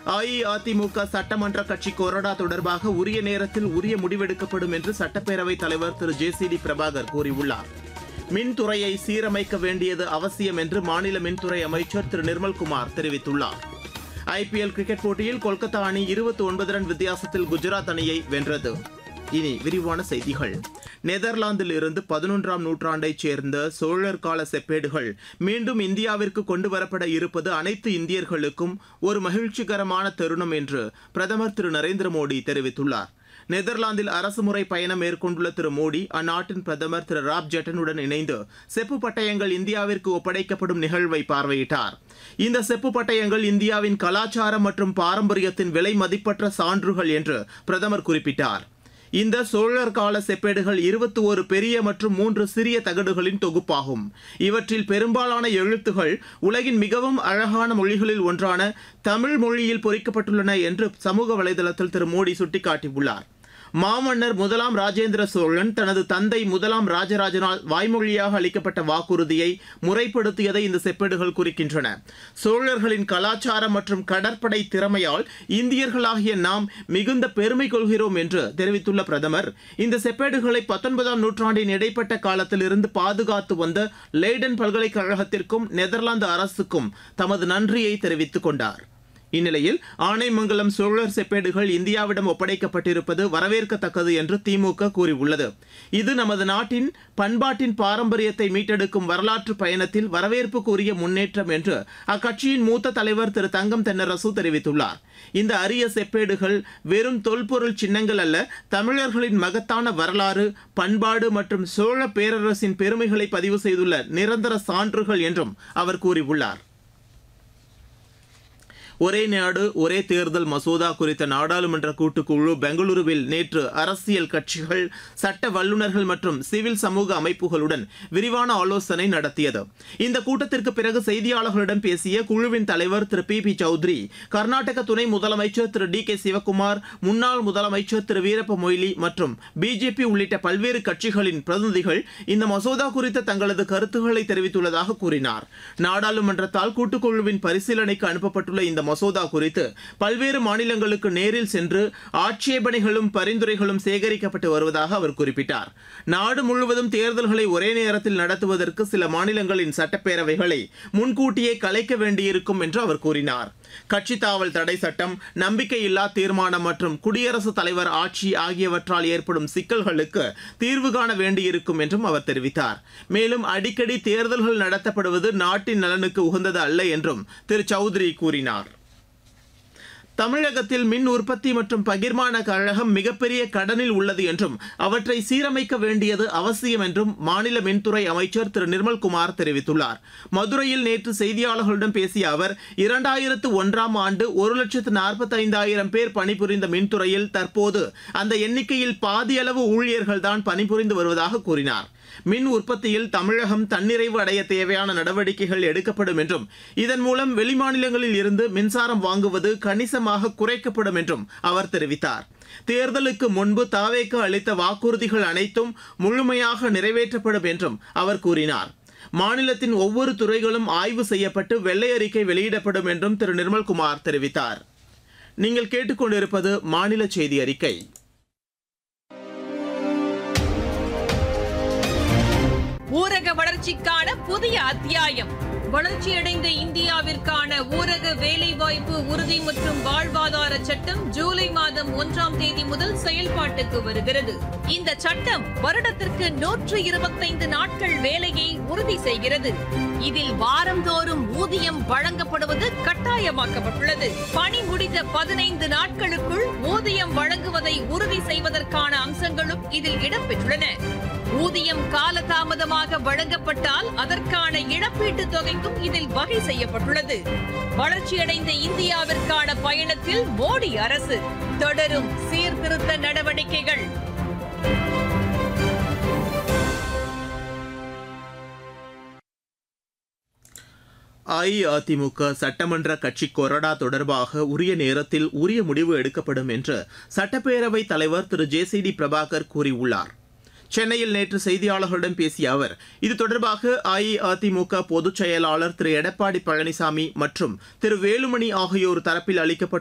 அஇஅதிமுக சட்டமன்ற கட்சி கொறடா தொடர்பாக உரிய நேரத்தில் உரிய முடிவெடுக்கப்படும் என்று சட்டப்பேரவைத் தலைவர் திரு ஜே சி டி பிரபாகர் கூறியுள்ளார் மின்துறையை சீரமைக்க வேண்டியது அவசியம் என்று மாநில மின்துறை அமைச்சர் திரு நிர்மல்குமார் தெரிவித்துள்ளார் ஐபிஎல் கிரிக்கெட் போட்டியில் கொல்கத்தா அணி இருபத்தி ஒன்பது ரன் வித்தியாசத்தில் குஜராத் அணியை வென்றது இனி விரிவான செய்திகள் நெதர்லாந்தில் இருந்து பதினொன்றாம் நூற்றாண்டைச் சேர்ந்த சோழர் கால செப்பேடுகள் மீண்டும் இந்தியாவிற்கு கொண்டு வரப்பட இருப்பது அனைத்து இந்தியர்களுக்கும் ஒரு மகிழ்ச்சிகரமான தருணம் என்று பிரதமர் திரு நரேந்திர மோடி தெரிவித்துள்ளார் நெதர்லாந்தில் அரசுமுறை பயணம் மேற்கொண்டுள்ள திரு மோடி அந்நாட்டின் பிரதமர் திரு ராப் ஜெட்டனுடன் இணைந்து செப்பு பட்டயங்கள் இந்தியாவிற்கு ஒப்படைக்கப்படும் நிகழ்வை பார்வையிட்டார் இந்த செப்பு பட்டயங்கள் இந்தியாவின் கலாச்சாரம் மற்றும் பாரம்பரியத்தின் விலை மதிப்பற்ற சான்றுகள் என்று பிரதமர் குறிப்பிட்டார் இந்த சோழர் கால செப்பேடுகள் இருபத்தி ஒரு பெரிய மற்றும் மூன்று சிறிய தகடுகளின் தொகுப்பாகும் இவற்றில் பெரும்பாலான எழுத்துகள் உலகின் மிகவும் அழகான மொழிகளில் ஒன்றான தமிழ் மொழியில் பொறிக்கப்பட்டுள்ளன என்று சமூக வலைதளத்தில் திரு மோடி சுட்டிக்காட்டியுள்ளார் மாமன்னர் முதலாம் ராஜேந்திர சோழன் தனது தந்தை முதலாம் ராஜராஜனால் வாய்மொழியாக அளிக்கப்பட்ட வாக்குறுதியை முறைப்படுத்தியதை இந்த செப்பேடுகள் குறிக்கின்றன சோழர்களின் கலாச்சாரம் மற்றும் கடற்படை திறமையால் இந்தியர்களாகிய நாம் மிகுந்த பெருமை கொள்கிறோம் என்று தெரிவித்துள்ள பிரதமர் இந்த செப்பேடுகளை பத்தொன்பதாம் நூற்றாண்டின் இடைப்பட்ட காலத்திலிருந்து பாதுகாத்து வந்த லேடன் பல்கலைக்கழகத்திற்கும் நெதர்லாந்து அரசுக்கும் தமது நன்றியை தெரிவித்துக் கொண்டார் இந்நிலையில் ஆனைமங்கலம் சோழர் செப்பேடுகள் இந்தியாவிடம் ஒப்படைக்கப்பட்டிருப்பது வரவேற்கத்தக்கது என்று திமுக கூறியுள்ளது இது நமது நாட்டின் பண்பாட்டின் பாரம்பரியத்தை மீட்டெடுக்கும் வரலாற்று பயணத்தில் வரவேற்புக்குரிய முன்னேற்றம் என்று அக்கட்சியின் மூத்த தலைவர் திரு தங்கம் தென்னரசு தெரிவித்துள்ளார் இந்த அரிய செப்பேடுகள் வெறும் தொல்பொருள் சின்னங்கள் அல்ல தமிழர்களின் மகத்தான வரலாறு பண்பாடு மற்றும் சோழ பேரரசின் பெருமைகளை பதிவு செய்துள்ள நிரந்தர சான்றுகள் என்றும் அவர் கூறியுள்ளார் ஒரே நாடு ஒரே தேர்தல் மசோதா குறித்த நாடாளுமன்ற கூட்டுக்குழு பெங்களூருவில் நேற்று அரசியல் கட்சிகள் சட்ட வல்லுநர்கள் மற்றும் சிவில் சமூக அமைப்புகளுடன் விரிவான ஆலோசனை நடத்தியது இந்த கூட்டத்திற்கு பிறகு செய்தியாளர்களிடம் பேசிய குழுவின் தலைவர் திரு பி பி சௌத்ரி கர்நாடக துணை முதலமைச்சர் திரு டி கே சிவக்குமார் முன்னாள் முதலமைச்சர் திரு வீரப்ப மொய்லி மற்றும் பிஜேபி உள்ளிட்ட பல்வேறு கட்சிகளின் பிரதிநிதிகள் இந்த மசோதா குறித்த தங்களது கருத்துக்களை தெரிவித்துள்ளதாக கூறினார் நாடாளுமன்றத்தால் கூட்டுக்குழுவின் பரிசீலனைக்கு அனுப்பப்பட்டுள்ள இந்த மசோதா குறித்து பல்வேறு மாநிலங்களுக்கு நேரில் சென்று ஆட்சேபனைகளும் பரிந்துரைகளும் சேகரிக்கப்பட்டு வருவதாக அவர் குறிப்பிட்டார் நாடு முழுவதும் தேர்தல்களை ஒரே நேரத்தில் நடத்துவதற்கு சில மாநிலங்களின் சட்டப்பேரவைகளை முன்கூட்டியே கலைக்க வேண்டியிருக்கும் என்று அவர் கூறினார் கட்சி தாவல் தடை சட்டம் நம்பிக்கையில்லா தீர்மானம் மற்றும் குடியரசுத் தலைவர் ஆட்சி ஆகியவற்றால் ஏற்படும் சிக்கல்களுக்கு தீர்வு காண வேண்டியிருக்கும் என்றும் அவர் தெரிவித்தார் மேலும் அடிக்கடி தேர்தல்கள் நடத்தப்படுவது நாட்டின் நலனுக்கு உகந்தது அல்ல என்றும் திரு சௌத்ரி கூறினார் தமிழகத்தில் மின் உற்பத்தி மற்றும் பகிர்மான கழகம் மிகப்பெரிய கடனில் உள்ளது என்றும் அவற்றை சீரமைக்க வேண்டியது அவசியம் என்றும் மாநில மின்துறை அமைச்சர் திரு நிர்மல்குமார் தெரிவித்துள்ளார் மதுரையில் நேற்று செய்தியாளர்களிடம் பேசிய அவர் இரண்டாயிரத்து ஒன்றாம் ஆண்டு ஒரு லட்சத்து நாற்பத்தைந்தாயிரம் பேர் பணிபுரிந்த மின்துறையில் தற்போது அந்த எண்ணிக்கையில் பாதியளவு ஊழியர்கள் தான் பணிபுரிந்து வருவதாக கூறினார் மின் உற்பத்தியில் தமிழகம் தன்னிறைவு அடைய தேவையான நடவடிக்கைகள் எடுக்கப்படும் என்றும் இதன் மூலம் வெளிமாநிலங்களில் இருந்து மின்சாரம் வாங்குவது கணிசமாக குறைக்கப்படும் என்றும் அவர் தெரிவித்தார் தேர்தலுக்கு முன்பு தாவேக்கு அளித்த வாக்குறுதிகள் அனைத்தும் முழுமையாக நிறைவேற்றப்படும் என்றும் அவர் கூறினார் மாநிலத்தின் ஒவ்வொரு துறைகளும் ஆய்வு செய்யப்பட்டு வெள்ளை அறிக்கை வெளியிடப்படும் என்றும் திரு நிர்மல்குமார் தெரிவித்தார் நீங்கள் கேட்டுக்கொண்டிருப்பது மாநில செய்தி அறிக்கை ஊரக வளர்ச்சிக்கான புதிய அத்தியாயம் வளர்ச்சியடைந்த இந்தியாவிற்கான ஊரக வேலைவாய்ப்பு உறுதி மற்றும் வாழ்வாதார சட்டம் ஜூலை மாதம் ஒன்றாம் தேதி முதல் செயல்பாட்டுக்கு வருகிறது இந்த சட்டம் வருடத்திற்கு நூற்று இருபத்தைந்து நாட்கள் வேலையை உறுதி செய்கிறது இதில் வாரந்தோறும் ஊதியம் வழங்கப்படுவது கட்டாயமாக்கப்பட்டுள்ளது பணி முடிந்த பதினைந்து நாட்களுக்குள் ஊதியம் வழங்குவதை உறுதி செய்வதற்கான அம்சங்களும் இதில் இடம்பெற்றுள்ளன ஊதியம் காலதாமதமாக வழங்கப்பட்டால் அதற்கான இழப்பீட்டுத் தொகைக்கும் இதில் வகை செய்யப்பட்டுள்ளது வளர்ச்சியடைந்த இந்தியாவிற்கான பயணத்தில் மோடி அரசு தொடரும் சீர்திருத்த நடவடிக்கைகள் அஇஅதிமுக சட்டமன்ற கட்சி கொறடா தொடர்பாக உரிய நேரத்தில் உரிய முடிவு எடுக்கப்படும் என்று சட்டப்பேரவைத் தலைவர் திரு ஜே சி டி பிரபாகர் கூறியுள்ளார் சென்னையில் நேற்று செய்தியாளர்களிடம் பேசிய அவர் இது தொடர்பாக அஇஅதிமுக பொதுச் செயலாளர் திரு எடப்பாடி பழனிசாமி மற்றும் திரு வேலுமணி ஆகியோர் தரப்பில் அளிக்கப்பட்ட